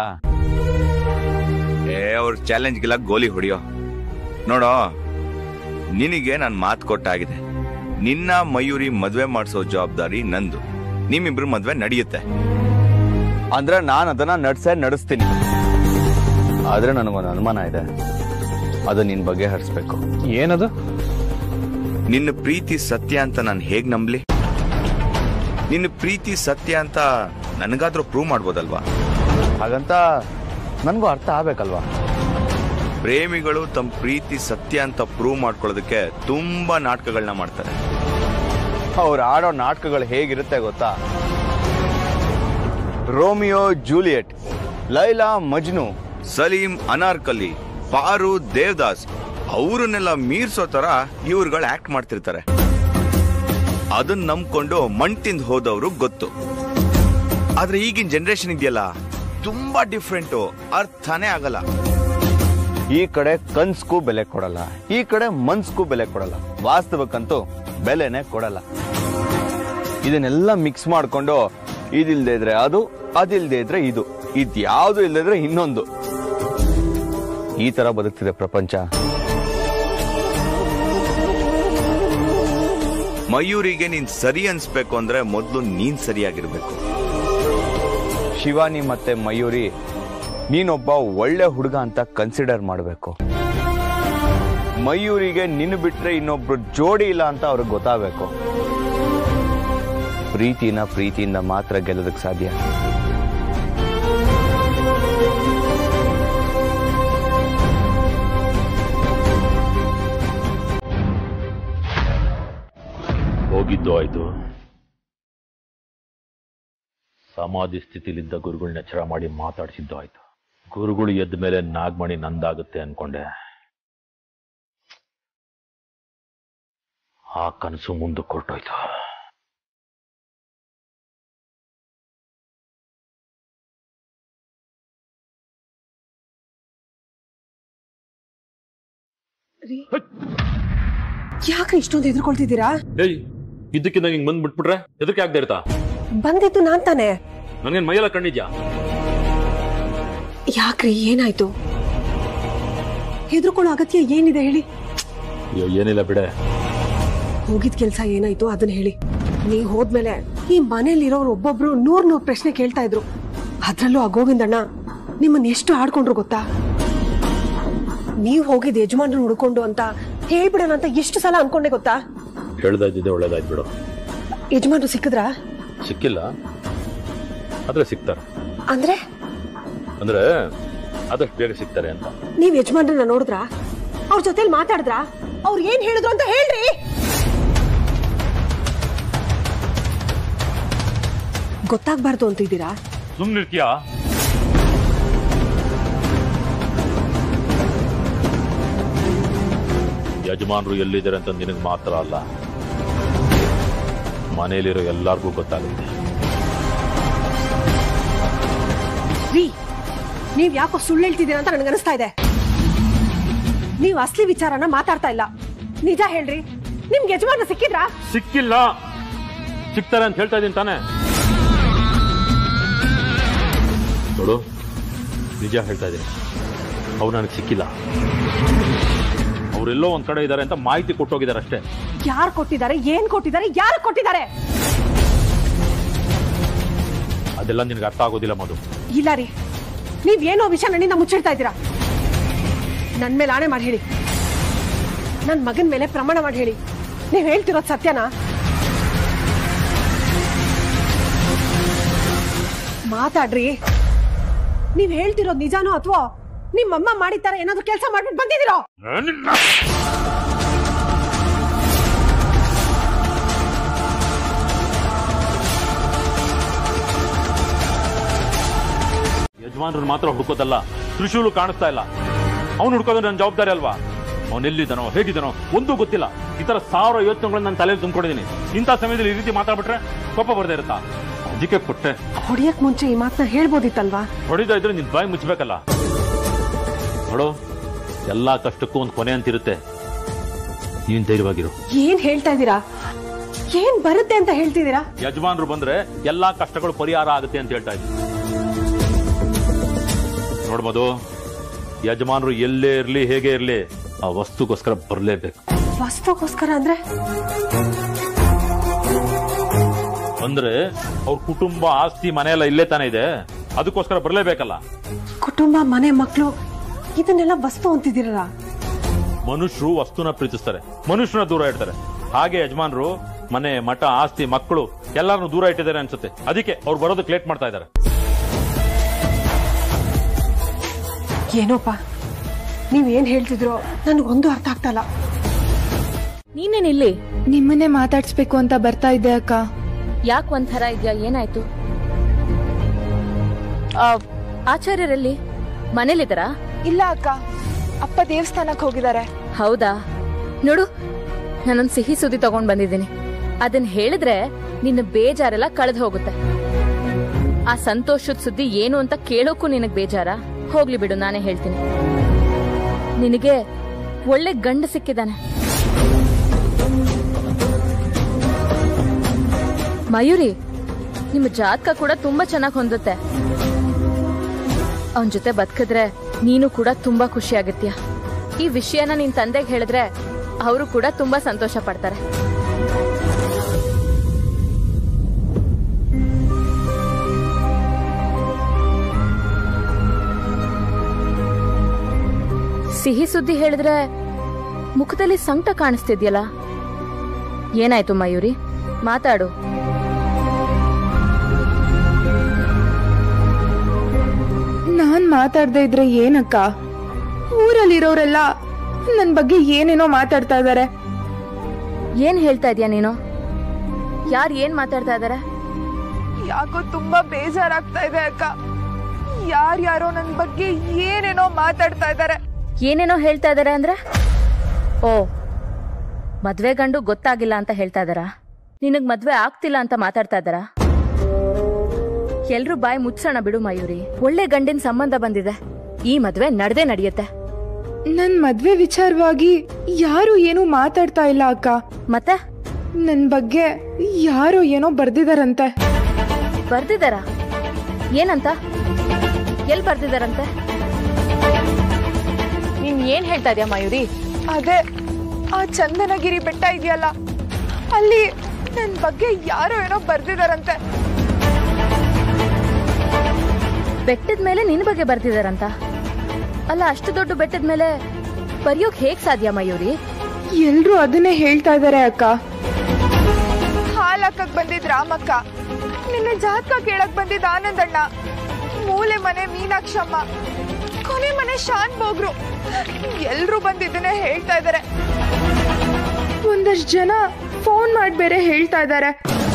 ಏ ಅವ್ರ ಚಾಲೆಂಜ್ಗೆಲ್ಲ ಗೋಲಿ ಹೊಡಿಯೋ ನೋಡೋ ನಿನಗೆ ನಾನು ಮಾತು ಕೊಟ್ಟಾಗಿದೆ ನಿನ್ನ ಮಯೂರಿ ಮದ್ವೆ ಮಾಡಿಸೋ ಜವಾಬ್ದಾರಿ ನಂದು ನಿಮ್ಮಿಬ್ರು ಮದ್ವೆ ನಡೆಯುತ್ತೆ ಅಂದ್ರೆ ನಾನು ಅದನ್ನ ನಡ್ಸೇ ನಡೆಸ್ತೀನಿ ಆದ್ರೆ ನನಗೊಂದು ಅನುಮಾನ ಇದೆ ಅದು ನಿನ್ ಬಗ್ಗೆ ಹರಿಸ್ಬೇಕು ಏನದು ನಿನ್ನ ಪ್ರೀತಿ ಸತ್ಯ ಅಂತ ನಾನು ಹೇಗ್ ನಂಬ್ಲಿ ನಿನ್ನ ಪ್ರೀತಿ ಸತ್ಯ ಅಂತ ನನಗಾದ್ರೂ ಪ್ರೂವ್ ಮಾಡ್ಬೋದಲ್ವಾ ಹಾಗಂತ ನನಗೂ ಅರ್ಥ ಆಗ್ಬೇಕಲ್ವಾ ಪ್ರೇಮಿಗಳು ತಮ್ಮ ಪ್ರೀತಿ ಸತ್ಯ ಅಂತ ಪ್ರೂವ್ ಮಾಡ್ಕೊಳ್ಳೋದಕ್ಕೆ ತುಂಬಾ ನಾಟಕಗಳನ್ನ ಮಾಡ್ತಾರೆ ಅವ್ರು ಆಡೋ ನಾಟಕಗಳು ಹೇಗಿರುತ್ತೆ ಗೊತ್ತಾ ರೋಮಿಯೋ ಜೂಲಿಯಟ್ ಲೈಲಾ ಮಜ್ನು ಸಲೀಂ ಅನಾರ್ಕಲಿ ಪಾರು ದೇವದಾಸ್ ಅವರನ್ನೆಲ್ಲ ಮೀರ್ಸೋ ತರ ಇವ್ರುಗಳು ಆಕ್ಟ್ ಮಾಡ್ತಿರ್ತಾರೆ ಅದನ್ನ ನಂಬ್ಕೊಂಡು ಮಣ್ತಿಂದ್ ಹೋದವರು ಗೊತ್ತು ಆದ್ರೆ ಈಗಿನ ಜನರೇಷನ್ ಇದೆಯಲ್ಲ ತುಂಬಾ ಡಿಫ್ರೆಂಟು ಅರ್ಥನೇ ಆಗಲ್ಲ ಈ ಕಡೆ ಕನ್ಸ್ಗೂ ಬೆಲೆ ಕೊಡಲ್ಲ ಈ ಕಡೆ ಮನ್ಸ್ಗೂ ಬೆಲೆ ಕೊಡಲ್ಲ ವಾಸ್ತವಕ್ಕಂತೂ ಬೆಲೆನೆ ಕೊಡಲ್ಲ ಇದನ್ನೆಲ್ಲ ಮಿಕ್ಸ್ ಮಾಡ್ಕೊಂಡು ಇದಿಲ್ದೇ ಇದ್ರೆ ಅದು ಅದಿಲ್ದೇ ಇದ್ರೆ ಇದು ಇದ್ಯಾವುದು ಇಲ್ಲದೆ ಇದ್ರೆ ಇನ್ನೊಂದು ಈ ತರ ಬದುಕ್ತಿದೆ ಪ್ರಪಂಚ ಮಯೂರಿಗೆ ನೀನ್ ಸರಿ ಅನ್ಸ್ಬೇಕು ಅಂದ್ರೆ ಮೊದಲು ನೀನ್ ಸರಿಯಾಗಿರ್ಬೇಕು ಶಿವಾನಿ ಮತ್ತೆ ಮಯೂರಿ ನೀನೊಬ್ಬ ಒಳ್ಳೆ ಹುಡುಗ ಅಂತ ಕನ್ಸಿಡರ್ ಮಾಡಬೇಕು ಮಯೂರಿಗೆ ನಿನ್ನ ಬಿಟ್ರೆ ಇನ್ನೊಬ್ರು ಜೋಡಿ ಇಲ್ಲ ಅಂತ ಅವ್ರಿಗೆ ಗೊತ್ತಾಗಬೇಕು ಪ್ರೀತಿನ ಪ್ರೀತಿಯಿಂದ ಮಾತ್ರ ಗೆಲ್ಲೋದಕ್ಕೆ ಸಾಧ್ಯ ಹೋಗಿದ್ದು ಆಯ್ತು ಸಮಾಧಿ ಸ್ಥಿತಿಲಿದ್ದ ಗುರುಗಳನ್ನ ಎಚ್ಚರ ಮಾಡಿ ಮಾತಾಡಿಸಿದ್ದು ಆಯ್ತು ಗುರುಗಳು ಎದ್ದ ಮೇಲೆ ನಾಗಮಣಿ ನಂದಾಗುತ್ತೆ ಅನ್ಕೊಂಡೆ ಆ ಕನಸು ಮುಂದಕ್ಕೆ ಹೊರಟೋಯ್ತು ಯಾಕೆ ಇಷ್ಟೊಂದು ಹೆದರ್ಕೊಳ್ತಿದ್ದೀರಾ ಏಯ್ ಇದ್ದಕ್ಕಿದ್ದಾಗ ಹಿಂಗ್ ಬಂದ್ ಬಿಟ್ಬಿಟ್ರೆ ಎದಕ್ಕೆ ಆಗದೆ ಇರ್ತಾ ಬಂದಿದ್ದು ನಾನ್ ತಾನೆ ನನ್ಗೇನ್ ಮೈಯೆಲ್ಲ ಕಣ್ಣಿದ್ಯಾ ಯಾಕ್ರಿ ಏನಾಯ್ತು ಹೆದರ್ಕೊಳ್ಳೋ ಅಗತ್ಯ ಏನಿದೆ ಹೇಳಿ ಅಯ್ಯೋ ಏನಿಲ್ಲ ಬಿಡೆ ಹೋಗಿದ್ ಕೆಲ್ಸ ಏನಾಯ್ತು ಅದನ್ನ ಹೇಳಿ ನೀವ್ ಹೋದ್ಮೇಲೆ ಈ ಮನೇಲಿರೋರು ಒಬ್ಬೊಬ್ರು ನೂರ್ ನೂರ್ ಪ್ರಶ್ನೆ ಕೇಳ್ತಾ ಇದ್ರು ಅದ್ರಲ್ಲೂ ಆ ಗೋವಿಂದಣ್ಣ ನಿಮ್ಮನ್ನ ಎಷ್ಟು ಆಡ್ಕೊಂಡ್ರು ಗೊತ್ತಾ ನೀವ್ ಹೋಗಿದ್ ಯಜಮಾನ್ರನ್ನ ಹುಡ್ಕೊಂಡು ಅಂತ ಹೇಳ್ಬಿಡೋಣ ಅಂತ ಎಷ್ಟು ಸಲ ಅನ್ಕೊಂಡೆ ಗೊತ್ತಾ ಹೇಳ್ದಾಯ್ತಿದ್ದೆ ಒಳ್ಳೇದಾಯ್ತು ಬಿಡು ಯಜಮಾನ್ರು ಸಿಕ್ಕಿದ್ರಾ ಸಿಕ್ಕಿಲ್ಲ ಆದ್ರೆ ಸಿಗ್ತಾರೆ ಅಂದ್ರೆ ಅಂದ್ರೆ ಆದಷ್ಟು ಬೇಗ ಸಿಗ್ತಾರೆ ಅಂತ ನೀವ್ ಯಜಮಾನ್ರನ್ನ ನೋಡಿದ್ರಾ ಅವ್ರ ಜೊತೆಲಿ ಮಾತಾಡಿದ್ರಾ ಅವ್ರು ಏನ್ ಹೇಳಿದ್ರು ಅಂತ ಹೇಳ್ರಿ ಗೊತ್ತಾಗ್ಬಾರ್ದು ಅಂತಿದ್ದೀರಾ ಸುಮ್ನಿರ್ತೀಯಾ ಯಜಮಾನ್ರು ಎಲ್ಲಿದ್ದಾರೆ ಅಂತ ನಿನಗೆ ಮಾತ್ರ ಅಲ್ಲ ಮನೇಲಿರೋ ಎಲ್ಲಾರ್ಗೂ ಗೊತ್ತಾಗುತ್ತೆ ರೀ ನೀವ್ ಯಾಕೋ ಸುಳ್ಳು ಹೇಳ್ತಿದ್ದೀರಾ ಅಂತ ನನಗೆ ಅನಿಸ್ತಾ ಇದೆ ನೀವ್ ಅಸ್ಲಿ ವಿಚಾರನ ಮಾತಾಡ್ತಾ ಇಲ್ಲ ನಿಜ ಹೇಳ್ರಿ ನಿಮ್ಗೆ ಯಜಮಾನ ಸಿಕ್ಕಿದ್ರಾ ಸಿಕ್ಕಿಲ್ಲ ಸಿಗ್ತಾರೆ ಅಂತ ಹೇಳ್ತಾ ಇದ್ದೀನಿ ತಾನೇ ನೋಡು ನಿಜ ಹೇಳ್ತಾ ಇದ್ದೀನಿ ಅವ್ರು ನನಗೆ ಸಿಕ್ಕಿಲ್ಲ ಅವರೆಲ್ಲೋ ಒಂದ್ ಕಡೆ ಇದ್ದಾರೆ ಅಂತ ಮಾಹಿತಿ ಕೊಟ್ಟೋಗಿದ್ದಾರೆ ಅಷ್ಟೇ ಯಾರು ಕೊಟ್ಟಿದ್ದಾರೆ ಏನ್ ಕೊಟ್ಟಿದ್ದಾರೆ ಯಾರು ಕೊಟ್ಟಿದ್ದಾರೆ ಅದೆಲ್ಲ ನಿನಗೆ ಅರ್ಥ ಆಗೋದಿಲ್ಲ ಮಧು ಇಲ್ಲ ರೀ ನೀವ್ ಏನೋ ವಿಷಯ ನನ್ನಿಂದ ಮುಚ್ಚಿಡ್ತಾ ಇದ್ದೀರಾ ನನ್ ಮೇಲೆ ಆಣೆ ಮಾಡಿ ಹೇಳಿ ನನ್ ಮಗನ್ ಮೇಲೆ ಪ್ರಮಾಣ ಮಾಡಿ ಹೇಳಿ ನೀವ್ ಹೇಳ್ತಿರೋದ್ ಸತ್ಯನಾ ಮಾತಾಡ್ರಿ ನೀವ್ ಹೇಳ್ತಿರೋದ್ ನಿಜಾನೋ ಅಥವಾ ನಿಮ್ಮಮ್ಮ ಮಾಡಿದ್ದಾರ ಏನಾದ್ರು ಕೆಲಸ ಮಾಡ್ಬಿಟ್ಟು ಬಂದಿದ್ದೀರೋ ಯಜಮಾನ್ರನ್ನ ಮಾತ್ರ ಹುಡುಕೋದಲ್ಲ ತ್ರಿಶೂಲು ಕಾಣಿಸ್ತಾ ಇಲ್ಲ ಅವ್ನು ಹುಡ್ಕೋದು ನನ್ನ ಜವಾಬ್ದಾರಿ ಅಲ್ವಾ ಅವನೆಲ್ಲಿದ್ದಾನೋ ಹೇಗಿದ್ದಾನೋ ಒಂದೂ ಗೊತ್ತಿಲ್ಲ ಈ ತರ ಸಾವಿರ ಯೋಚನೆಗಳನ್ನ ನನ್ನ ತಲೆಯಲ್ಲಿ ತುಂಬಿಕೊಂಡಿದ್ದೀನಿ ಇಂಥ ಸಮಯದಲ್ಲಿ ಈ ರೀತಿ ಮಾತಾಡ್ಬಿಟ್ರೆ ಕೋಪ ಬರ್ದೇ ಇರುತ್ತಾ ಅದಕ್ಕೆ ಕೊಟ್ಟೆ ಹೊಡಿಯಕ್ ಮುಂಚೆ ಈ ಮಾತನ್ನ ಹೇಳ್ಬೋದಿತ್ತಲ್ವಾ ಹೊಡಿತಾ ಇದ್ರೆ ನಿನ್ ಬಾಯಿ ಮುಚ್ಚಬೇಕಲ್ಲ ನೋಡು ಎಲ್ಲಾ ಕಷ್ಟಕ್ಕೂ ಒಂದು ಕೊನೆ ಅಂತಿರುತ್ತೆ ನೀನ್ ಧೈರ್ಯವಾಗಿರು ಏನ್ ಹೇಳ್ತಾ ಇದ್ದೀರಾ ಏನ್ ಬರುತ್ತೆ ಅಂತ ಹೇಳ್ತಿದ್ದೀರಾ ಯಜಮಾನ್ರು ಬಂದ್ರೆ ಎಲ್ಲಾ ಕಷ್ಟಗಳು ಪರಿಹಾರ ಆಗುತ್ತೆ ಅಂತ ಹೇಳ್ತಾ ಇದ್ರು ನೋಡ್ಬೋದು ಯಜಮಾನ್ರು ಎಲ್ಲೇ ಇರ್ಲಿ ಹೇಗೆ ಇರ್ಲಿ ಆ ವಸ್ತುಗೋಸ್ಕರ ಬರ್ಲೇಬೇಕು ವಸ್ತುಗೋಸ್ಕರ ಅಂದ್ರೆ ಅಂದ್ರೆ ಅವ್ರ ಕುಟುಂಬ ಆಸ್ತಿ ಮನೆ ಎಲ್ಲ ಇಲ್ಲೇ ತಾನೇ ಇದೆ ಅದಕ್ಕೋಸ್ಕರ ಬರ್ಲೇಬೇಕಲ್ಲ ಕುಟುಂಬ ಮನೆ ಮಕ್ಕಳು ಇದನ್ನೆಲ್ಲ ವಸ್ತು ಅಂತಿದ್ದೀರಲ್ಲ ಮನುಷ್ಯರು ವಸ್ತುನ ಪ್ರೀತಿಸ್ತಾರೆ ಮನುಷ್ಯನ ದೂರ ಇಡ್ತಾರೆ ಹಾಗೆ ಯಜಮಾನ್ರು ಮನೆ ಮಠ ಆಸ್ತಿ ಮಕ್ಕಳು ಎಲ್ಲಾರನ್ನು ದೂರ ಇಟ್ಟಿದ್ದಾರೆ ಅನ್ಸುತ್ತೆ ಅದಕ್ಕೆ ಅವ್ರು ಬರೋದಕ್ಕೆ ಲೇಟ್ ಮಾಡ್ತಾ ಇದ್ದಾರೆ ಏನೋಪ್ಪ ನೀವ್ ಏನ್ ಹೇಳ್ತಿದ್ರೋ ನನ್ಗೊಂದು ಅರ್ಥ ಆಗ್ತಲ್ಲ ನೀನೇನಿಲ್ಲಿ ನಿಮ್ಮನ್ನೇ ಮಾತಾಡ್ಸ್ಬೇಕು ಅಂತ ಬರ್ತಾ ಇದ್ದೆ ಅಕ್ಕ ಯಾಕೆ ಒಂಥರ ಇದ್ಯಾ ಏನಾಯ್ತು ಆ, ಆಚಾರ್ಯರಲ್ಲಿ ಮನೇಲಿದ್ದಾರಾ ಇಲ್ಲ ಅಕ್ಕ ಅಪ್ಪ ದೇವಸ್ಥಾನಕ್ಕೆ ಹೋಗಿದ್ದಾರೆ ಹೌದಾ ನೋಡು ನಾನೊಂದ್ ಸಿಹಿ ಸುದ್ದಿ ತಗೊಂಡ್ ಬಂದಿದ್ದೀನಿ ಅದನ್ನ ಹೇಳಿದ್ರೆ ನಿನ್ನ ಬೇಜಾರೆಲ್ಲ ಕಳೆದು ಹೋಗುತ್ತೆ ಆ ಸಂತೋಷದ ಸುದ್ದಿ ಏನು ಅಂತ ಕೇಳೋಕ್ಕೂ ನಿನಗ್ ಬೇಜಾರ ಹೋಗ್ಲಿ ಬಿಡು ನಾನೇ ಹೇಳ್ತೀನಿ ನಿನಗೆ ಒಳ್ಳೆ ಗಂಡ ಸಿಕ್ಕಿದಾನೆ ಮಯೂರಿ ನಿಮ್ಮ ಜಾತಕ ಕೂಡ ತುಂಬಾ ಚೆನ್ನಾಗಿ ಹೊಂದುತ್ತೆ ಅವನ್ ಜೊತೆ ಬದುಕಿದ್ರೆ ನೀನು ಕೂಡ ತುಂಬಾ ಖುಷಿ ಆಗತ್ತೀಯ ಈ ವಿಷಯನ ನಿನ್ ತಂದೆಗೆ ಹೇಳಿದ್ರೆ ಅವರು ಕೂಡ ತುಂಬಾ ಸಂತೋಷ ಪಡ್ತಾರೆ ಸಿಹಿ ಸುದ್ದಿ ಹೇಳಿದ್ರೆ ಮುಖದಲ್ಲಿ ಸಂಕಟ ಕಾಣಿಸ್ತಿದ್ಯಲ್ಲ ಏನಾಯ್ತು ಮಯೂರಿ ಮಾತಾಡು ನಾನ್ ಮಾತಾಡ್ದೆ ಇದ್ರೆ ಏನಕ್ಕ ಊರಲ್ಲಿರೋರೆಲ್ಲ ನನ್ ಬಗ್ಗೆ ಏನೇನೋ ಮಾತಾಡ್ತಾ ಇದಾರೆ ಏನ್ ಹೇಳ್ತಾ ಇದೀಯ ನೀನು ಯಾರು ಏನ್ ಮಾತಾಡ್ತಾ ಇದಾರೆ ಯಾಕೋ ತುಂಬಾ ಬೇಜಾರಾಗ್ತಾ ಇದೆ ಅಕ್ಕ ಯಾರ್ಯಾರೋ ನನ್ ಬಗ್ಗೆ ಏನೇನೋ ಮಾತಾಡ್ತಾ ಇದಾರೆ ಏನೇನೋ ಹೇಳ್ತಾ ಇದಾರೆ ಅಂದ್ರೆ ಓ ಮದ್ವೆ ಗಂಡು ಗೊತ್ತಾಗಿಲ್ಲ ಅಂತ ಹೇಳ್ತಾ ಇದಾರ ನಿನಗ್ ಮದ್ವೆ ಆಗ್ತಿಲ್ಲ ಅಂತ ಮಾತಾಡ್ತಾ ಇದಾರ ಎಲ್ರು ಬಾಯಿ ಮುಚ್ಚೋಣ ಬಿಡು ಮಯೂರಿ ಒಳ್ಳೆ ಗಂಡಿನ ಸಂಬಂಧ ಬಂದಿದೆ ಈ ಮದ್ವೆ ನಡ್ದೇ ನಡೆಯುತ್ತೆ ನನ್ ಮದ್ವೆ ವಿಚಾರವಾಗಿ ಯಾರು ಏನೂ ಮಾತಾಡ್ತಾ ಇಲ್ಲ ಅಕ್ಕ ಮತ್ತೆ ನನ್ ಬಗ್ಗೆ ಯಾರೋ ಏನೋ ಬರ್ದಿದಾರಂತೆ ಬರ್ದಿದಾರ ಏನಂತ ಎಲ್ ಬರ್ದಿದಾರಂತೆ ನೀನ್ ಏನ್ ಹೇಳ್ತಾ ಇದೀಯ ಮಯೂರಿ ಅದೇ ಆ ಚಂದನಗಿರಿ ಬೆಟ್ಟ ಇದೆಯಲ್ಲ ಅಲ್ಲಿ ನನ್ ಬಗ್ಗೆ ಯಾರೋ ಏನೋ ಬರ್ದಿದಾರಂತೆ ಬೆಟ್ಟದ ಮೇಲೆ ನಿನ್ ಬಗ್ಗೆ ಬರ್ತಿದಾರಂತ ಅಲ್ಲ ಅಷ್ಟು ದೊಡ್ಡ ಬೆಟ್ಟದ ಮೇಲೆ ಬರೆಯೋಕ್ ಹೇಗ್ ಸಾಧ್ಯ ಮಯೂರಿ ಎಲ್ರು ಅದನ್ನೇ ಹೇಳ್ತಾ ಇದಾರೆ ಅಕ್ಕ ಹಾಲಕ್ಕಕ್ ಬಂದಿದ್ ರಾಮಕ್ಕ ನಿನ್ನೆ ಜಾತಕ ಕೇಳಕ್ ಬಂದಿದ್ ಆನಂದಣ್ಣ ಮೂಲೆ ಮನೆ ಮೀನಾಕ್ಷಮ್ಮ ಕೊನೆ ಮನೆ ಶಾನ್ ಬೋಗ್ರು ಎಲ್ರು ಬಂದ್ ಇದನ್ನೇ ಹೇಳ್ತಾ ಇದಾರೆ ಒಂದಷ್ಟು ಜನ ಫೋನ್ ಮಾಡಿ ಬೇರೆ ಹೇಳ್ತಾ ಇದಾರೆ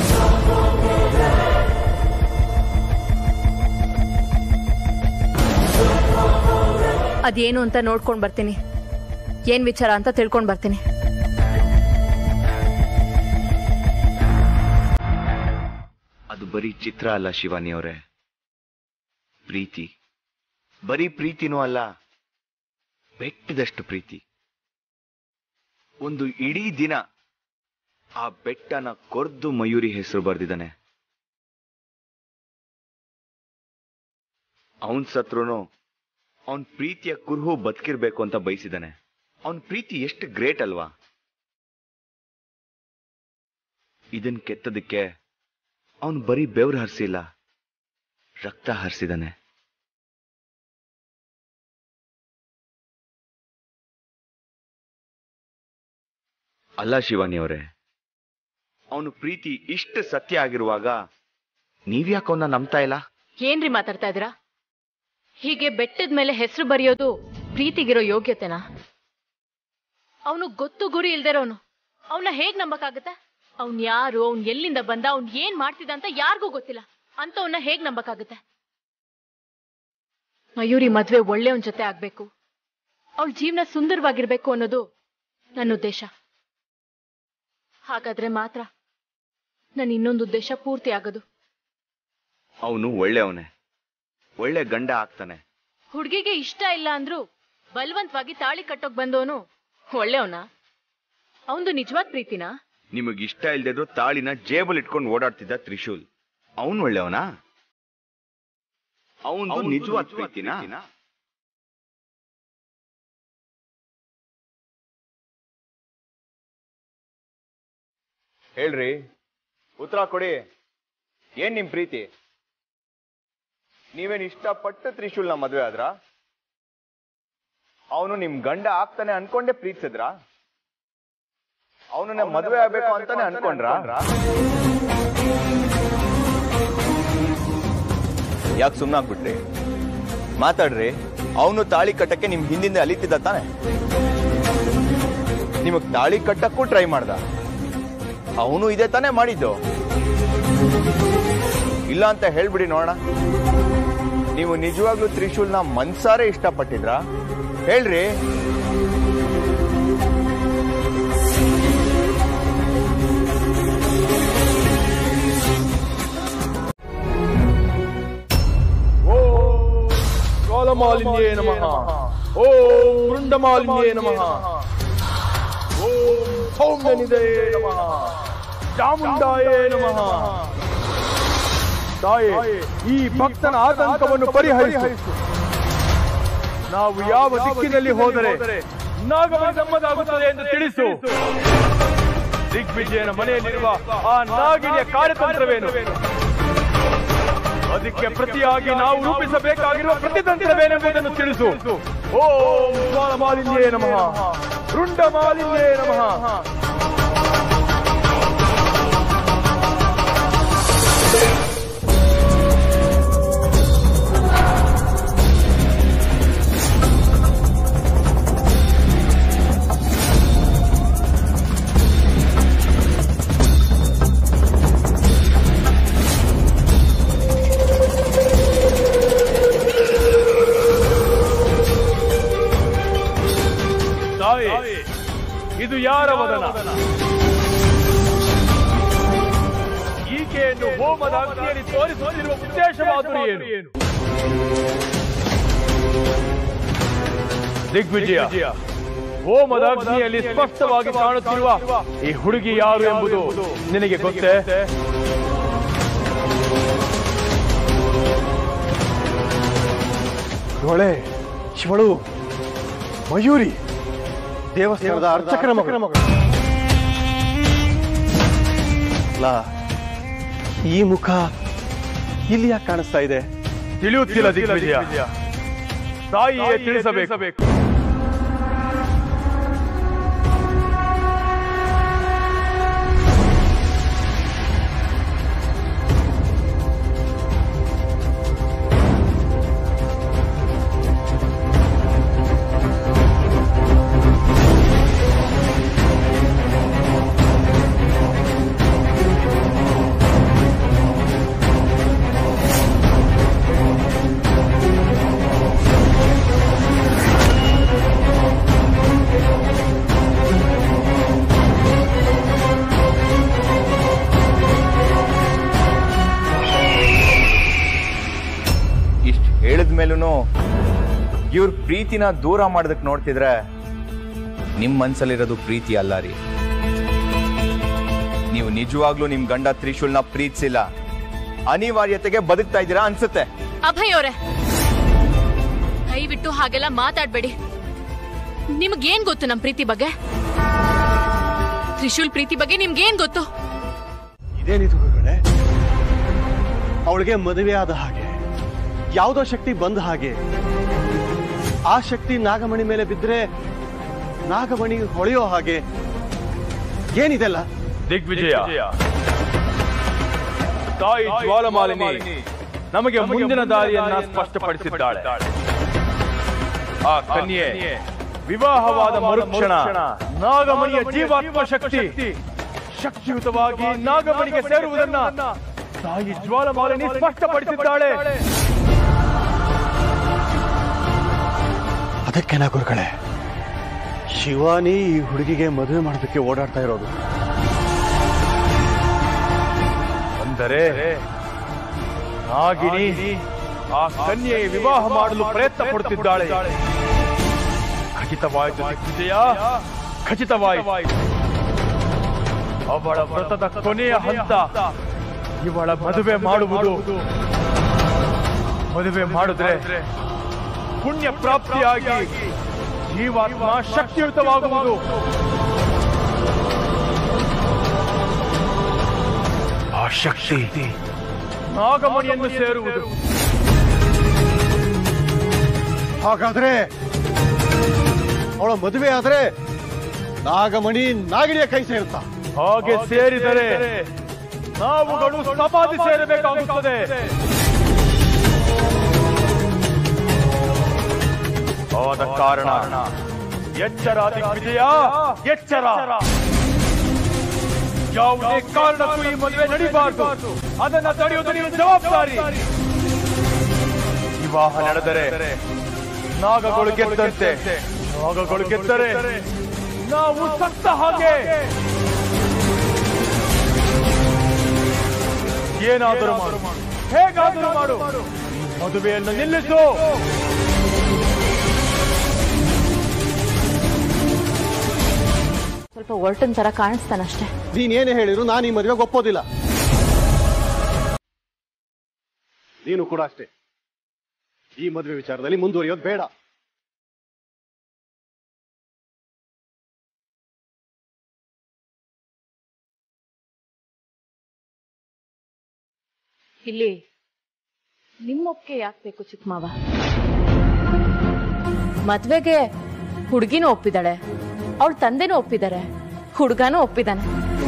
ಅದೇನು ಅಂತ ನೋಡ್ಕೊಂಡ್ ಬರ್ತೀನಿ ಏನ್ ವಿಚಾರ ಅಂತ ತಿಳ್ಕೊಂಡ್ ಬರ್ತೀನಿ ಅದು ಬರೀ ಚಿತ್ರ ಅಲ್ಲ ಶಿವಾನಿ ಅವರೇ ಪ್ರೀತಿ ಬರೀ ಪ್ರೀತಿನೂ ಅಲ್ಲ ಬೆಟ್ಟದಷ್ಟು ಪ್ರೀತಿ ಒಂದು ಇಡೀ ದಿನ ಆ ಬೆಟ್ಟನ ಕೊರ್ದು ಮಯೂರಿ ಹೆಸರು ಬರ್ದಿದ್ದಾನೆ ಅವನ್ ಸತ್ರುನು ಅವನ್ ಪ್ರೀತಿಯ ಕುರುಹು ಬದುಕಿರ್ಬೇಕು ಅಂತ ಬಯಸಿದಾನೆ ಅವನ್ ಪ್ರೀತಿ ಎಷ್ಟು ಗ್ರೇಟ್ ಅಲ್ವಾ ಇದನ್ ಕೆತ್ತದಕ್ಕೆ ಅವನು ಬರೀ ಬೆವ್ರು ಹರಿಸಿಲ್ಲ ರಕ್ತ ಹರಿಸಿದಾನೆ ಅಲ್ಲ ಶಿವಾನಿ ಅವರೇ ಅವನು ಪ್ರೀತಿ ಇಷ್ಟು ಸತ್ಯ ಆಗಿರುವಾಗ ನೀವ್ಯಾಕೆ ಅವನ್ನ ನಂಬ್ತಾ ಇಲ್ಲ ಏನ್ರಿ ಮಾತಾಡ್ತಾ ಇದ್ದೀರಾ ಹೀಗೆ ಬೆಟ್ಟದ ಮೇಲೆ ಹೆಸರು ಬರೆಯೋದು ಪ್ರೀತಿಗಿರೋ ಯೋಗ್ಯತೆನಾ ಅವನು ಗೊತ್ತು ಗುರಿ ಇಲ್ದಿರೋನು ಅವನ ಹೇಗ್ ನಂಬಕ್ಕಾಗತ್ತೆ ಅವ್ನ್ ಯಾರು ಅವ್ನ್ ಎಲ್ಲಿಂದ ಬಂದ ಅವ್ನ್ ಏನ್ ಮಾಡ್ತಿದ್ದ ಅಂತ ಯಾರಿಗೂ ಗೊತ್ತಿಲ್ಲ ಅಂತವನ್ನ ಹೇಗ್ ನಂಬಕ್ಕಾಗತ್ತೆ ಮಯೂರಿ ಮದ್ವೆ ಒಳ್ಳೆಯವನ್ ಜೊತೆ ಆಗ್ಬೇಕು ಅವಳ ಜೀವನ ಸುಂದರವಾಗಿರ್ಬೇಕು ಅನ್ನೋದು ನನ್ನ ಉದ್ದೇಶ ಹಾಗಾದ್ರೆ ಮಾತ್ರ ನನ್ನ ಇನ್ನೊಂದು ಉದ್ದೇಶ ಪೂರ್ತಿ ಆಗೋದು ಅವನು ಒಳ್ಳೆಯವನೇ ಒಳ್ಳೆ ಗಂಡ ಆಗ್ತಾನೆ ಹುಡುಗಿಗೆ ಇಷ್ಟ ಇಲ್ಲ ಅಂದ್ರು ಬಲವಂತವಾಗಿ ತಾಳಿ ಕಟ್ಟೋಕ್ ಬಂದವನು ಒಳ್ಳೆಯವನ ಅವಂದು ನಿಜವಾದ ಪ್ರೀತಿನಾ ನಿಮಗ್ ಇಷ್ಟ ಇಲ್ದಿದ್ರು ತಾಳಿನ ಜೇಬಲ್ ಇಟ್ಕೊಂಡು ಓಡಾಡ್ತಿದ್ದ ತ್ರಿಶೂಲ್ ಅವನು ಒಳ್ಳೆಯವನಾ ಅವನು ನಿಜವಾದ ಪ್ರೀತಿನಾ ಹೇಳ್ರಿ ಉತ್ತರ ಕೊಡಿ ಏನ್ ನಿಮ್ ಪ್ರೀತಿ ನೀವೇನ್ ಇಷ್ಟಪಟ್ಟು ತ್ರಿಶೂಲ್ನ ಮದ್ವೆ ಆದ್ರ ಅವನು ನಿಮ್ ಗಂಡ ಆಗ್ತಾನೆ ಅನ್ಕೊಂಡೆ ಪ್ರೀತಿಸಿದ್ರ ಅವನನ್ನ ಮದ್ವೆ ಆಗ್ಬೇಕು ಅಂತಾನೆ ಅನ್ಕೊಂಡ್ರ ಯಾಕೆ ಸುಮ್ಮನಾಗ್ಬಿಟ್ರಿ ಮಾತಾಡ್ರಿ ಅವನು ತಾಳಿ ಕಟ್ಟಕ್ಕೆ ನಿಮ್ ಹಿಂದಿಂದ ಅಲಿತಿದ್ದ ತಾನೆ ನಿಮಗ್ ತಾಳಿ ಕಟ್ಟಕ್ಕೂ ಟ್ರೈ ಮಾಡ್ದ ಅವನು ಇದೇ ತಾನೇ ಮಾಡಿದ್ದು ಇಲ್ಲ ಅಂತ ಹೇಳ್ಬಿಡಿ ನೋಡೋಣ ನೀವು ನಿಜವಾಗ್ಲೂ ತ್ರಿಶೂಲ್ನ ಮನ್ಸಾರೆ ಇಷ್ಟಪಟ್ಟಿದ್ರಾ ಹೇಳ್ರಿ ಕಾಲಮಾಲಿನ್ಯೇ ನಮಃ ಓಂ ವೃಂಡಮಾಲಿನ್ಯೇ ನಮಃ ಓಂ ಸೌಮ್ಯನಿದಯೇ ನಮಃ ಚಾಮುಂಡಾಯೇ ನಮಃ ತಾಯೇ ಈ ಭಕ್ತನ ಆತಂಕವನ್ನು ಪರಿಹರಿಸು ನಾವು ಯಾವ ದಿಕ್ಕಿನಲ್ಲಿ ಹೋದರೆ ನಾಗವ ನಮ್ಮದಾಗುತ್ತದೆ ಎಂದು ತಿಳಿಸು ದಿಗ್ವಿಜಯನ ಮನೆಯಲ್ಲಿರುವ ಆ ನಾಗಿಣಿಯ ಕಾರ್ಯತಂತ್ರವೇನು ಅದಕ್ಕೆ ಪ್ರತಿಯಾಗಿ ನಾವು ರೂಪಿಸಬೇಕಾಗಿರುವ ಪ್ರತಿತಂತ್ರವೇನೆಂಬುದನ್ನು ತಿಳಿಸು ಓಂ ಜ್ವಾಲ ಮಾಲಿನ್ಯೇ ನಮಃ ರುಂಡ ಮಾಲಿನ್ಯೇ ನಮಃ ತಾಯಿ ಇದು ಯಾರ ವದನ ಈಕೆಯನ್ನು ಹೋಮದ ಅಗ್ನಿಯಲ್ಲಿ ತೋರಿಸುತ್ತಿರುವ ಉದ್ದೇಶವಾದರೂ ಏನು ದಿಗ್ವಿಜಯ ಹೋಮದ ಅಗ್ನಿಯಲ್ಲಿ ಸ್ಪಷ್ಟವಾಗಿ ಕಾಣುತ್ತಿರುವ ಈ ಹುಡುಗಿ ಯಾರು ಎಂಬುದು ನಿನಗೆ ಗೊತ್ತೇ ಇವಳೆ ಶಿವಳು ಮಯೂರಿ ದೇವಸ್ಥಾನದ ಅರ್ಚಕರ ಮಗಳು ಅಲ್ಲ, ಈ ಮುಖ ಇಲ್ಲಿ ಯಾಕೆ ಕಾಣಿಸ್ತಾ ಇದೆ ತಿಳಿಯುತ್ತಿಲ್ಲ ದಿಗ್ವಿಜಯ ತಾಯಿಯೇ ತಿಳಿಸಬೇಕು ಇಷ್ಟು ಹೇಳಿದ್ಮೇಲೂ ಇವ್ರ ಪ್ರೀತಿನ ದೂರ ಮಾಡೋದಕ್ಕೆ ನೋಡ್ತಿದ್ರೆ ನಿಮ್ ಮನ್ಸಲ್ಲಿರೋದು ಪ್ರೀತಿ ಅಲ್ಲ ರೀ ನೀವು ನಿಜವಾಗ್ಲೂ ನಿಮ್ ಗಂಡ ತ್ರಿಶೂಲ್ನ ಪ್ರೀತಿಸಿಲ್ಲ ಅನಿವಾರ್ಯತೆಗೆ ಬದುಕ್ತಾ ಇದ್ದೀರಾ ಅನ್ಸುತ್ತೆ ಅಭಯ್ ಅವರೇ ದಯವಿಟ್ಟು ಹಾಗೆಲ್ಲ ಮಾತಾಡ್ಬೇಡಿ ನಿಮ್ಗೇನ್ ಗೊತ್ತು ನಮ್ ಪ್ರೀತಿ ಬಗ್ಗೆ ತ್ರಿಶೂಲ್ ಪ್ರೀತಿ ಬಗ್ಗೆ ನಿಮ್ಗೇನ್ ಗೊತ್ತು ಇದೇನಿದು ಗುರುಗಳೇ ಅವಳಿಗೆ ಮದುವೆ ಆದ ಹಾಗೆ ಯಾವುದೋ ಶಕ್ತಿ ಬಂದ ಹಾಗೆ ಆ ಶಕ್ತಿ ನಾಗಮಣಿ ಮೇಲೆ ಬಿದ್ದರೆ ನಾಗಮಣಿ ಹೊಳೆಯೋ ಹಾಗೆ ಏನಿದೆಲ್ಲ ದಿಗ್ವಿಜಯ ತಾಯಿ ಜ್ವಾಲಮಾಲಿನಿ ನಮಗೆ ಮುಂದಿನ ದಾರಿಯನ್ನ ಸ್ಪಷ್ಟಪಡಿಸಿದ್ದಾಳೆ ಆ ಕನ್ಯೆ ವಿವಾಹವಾದ ಮರುಕ್ಷಣ ನಾಗಮಣಿಯ ಜೀವಾತ್ಮ ಶಕ್ತಿ ಶಕ್ತಿಯುತವಾಗಿ ನಾಗಮಣಿಗೆ ಸೇರುವುದನ್ನ ತಾಯಿ ಜ್ವಾಲಮಾಲಿನಿ ಸ್ಪಷ್ಟಪಡಿಸಿದ್ದಾಳೆ ಅದಕ್ಕೆನ ಗುರುಗಳೇ ಶಿವಾನಿ ಈ ಹುಡುಗಿಗೆ ಮದುವೆ ಮಾಡೋದಕ್ಕೆ ಓಡಾಡ್ತಾ ಇರೋದು ಅಂದರೆ ನಾಗಿನಿ ಆ ಕನ್ಯೆಗೆ ವಿವಾಹ ಮಾಡಲು ಪ್ರಯತ್ನ ಪಡುತ್ತಿದ್ದಾಳೆ ಖಚಿತವಾಯಿತು ದಿಗ್ವಿಜಯ ಖಚಿತವಾಯಿತು ಅವಳ ವ್ರತದ ಕೊನೆಯ ಹಂತ ಇವಳ ಮದುವೆ ಮಾಡುವುದು ಮದುವೆ ಮಾಡಿದ್ರೆ ಪುಣ್ಯ ಪ್ರಾಪ್ತಿಯಾಗಿ ಜೀವಾತ್ಮ ಶಕ್ತಿಯುತವಾಗುವುದು ಆ ಶಕ್ತಿ ನಾಗಮಣಿಯನ್ನು ಸೇರುವುದು ಹಾಗಾದ್ರೆ ಅವಳ ಮದುವೆ ಆದ್ರೆ ನಾಗಮಣಿ ನಾಗಿಣಿಯ ಕೈ ಸೇರುತ್ತಾ ಹಾಗೆ ಸೇರಿದರೆ ನಾವುಗಳು ಸಮಾಧಿ ಸೇರಬೇಕಾಗುತ್ತದೆ ಆದ ಕಾರಣ ಎಚ್ಚರ ದಿಗ್ವಿಜಯ ಎಚ್ಚರ ಯಾವುದೇ ಕಾರಣಕ್ಕೂ ಈ ಮದುವೆ ನಡೀಬಾರದು ಅದನ್ನ ತಡೆಯುವುದು ನೀವು ಜವಾಬ್ದಾರಿ ವಿವಾಹ ನಡೆದರೆ ನಾಗಗಳು ಗೆದ್ದಂತೆ ನಾಗಗಳು ಗೆದ್ದರೆ ನಾವು ಸತ್ತ ಹಾಗೆ ಏನಾದರೂ ಮಾಡು ಹೇಗಾದರೂ ಮಾಡು ಈ ಮದುವೆಯನ್ನು ನಿಲ್ಲಿಸು ಸ್ವಲ್ಪ ಹೊರಟನ್ ತರ ಕಾಣಿಸ್ತಾನಷ್ಟೇ ನೀನೇನೇ ಹೇಳಿದ್ರು ನಾನು ಈ ಮದುವೆಗೆ ಒಪ್ಪೋದಿಲ್ಲ ನೀನು ಕೂಡ ಅಷ್ಟೇ ಈ ಮದುವೆ ವಿಚಾರದಲ್ಲಿ ಮುಂದುವರಿಯೋದು ಬೇಡ ಇಲ್ಲಿ ನಿಮ್ಮೊಪ್ಪಿಗೆ ಯಾಕೆ ಬೇಕು ಚಿಕ್ಕ ಮಾವ ಮದ್ವೆಗೆ ಹುಡುಗಿನೂ ಒಪ್ಪಿದಾಳೆ ಅವಳ ತಂದೆನೂ ಒಪ್ಪಿದ್ದಾರೆ ಹುಡುಗನೂ ಒಪ್ಪಿದಾನೆ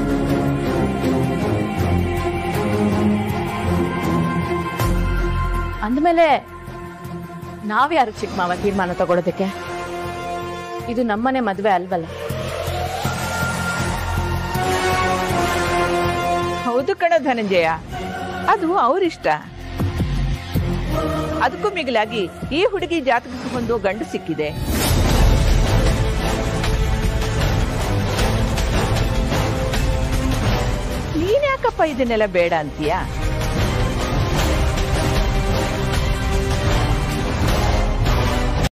ಅಂದಮೇಲೆ ನಾವ್ಯಾರು ಚಿಕ್ಕ ಮಾವ ತೀರ್ಮಾನ ತಗೊಳೋದಕ್ಕೆ ಇದು ನಮ್ಮನೆ ಮದ್ವೆ ಅಲ್ವಲ್ಲ ಹೌದು ಕಣ ಧನಂಜಯ ಅದು ಅವರಿಷ್ಟ ಅದಕ್ಕೂ ಮಿಗಿಲಾಗಿ ಈ ಹುಡುಗಿ ಜಾತಕಕ್ಕೆ ಒಂದು ಗಂಡು ಸಿಕ್ಕಿದೆ ನೀನ್ಯಾಕಪ್ಪ ಇದನ್ನೆಲ್ಲ ಬೇಡ ಅಂತೀಯಾ